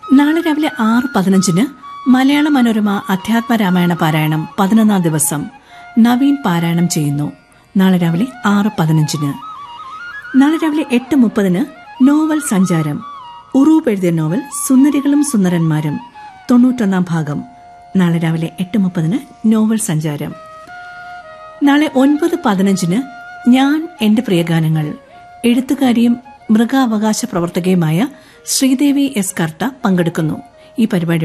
നാളെ രാവിലെ ആറ് പതിനഞ്ചിന് മലയാള മനോരമ അധ്യാത്മ രാമായണ പാരായണം പതിനൊന്നാം ദിവസം നവീൻ പാരായണം ചെയ്യുന്നു നാളെ രാവിലെ ആറ് പതിനഞ്ചിന് നാളെ രാവിലെ എട്ട് മുപ്പതിന് നോവൽ സഞ്ചാരം ഉറൂബ് എഴുതിയ നോവൽ സുന്ദരികളും സുന്ദരന്മാരും തൊണ്ണൂറ്റൊന്നാം ഭാഗം നാളെ രാവിലെ എട്ട് മുപ്പതിന് നോവൽ സഞ്ചാരം നാളെ ഒൻപത് പതിനഞ്ചിന് ഞാൻ എന്റെ പ്രിയഗാനങ്ങൾ എഴുത്തുകാരിയും മൃഗാവകാശ പ്രവർത്തകയുമായ ശ്രീദേവി എസ് കർത്ത പങ്കെടുക്കുന്നു ഈ പരിപാടി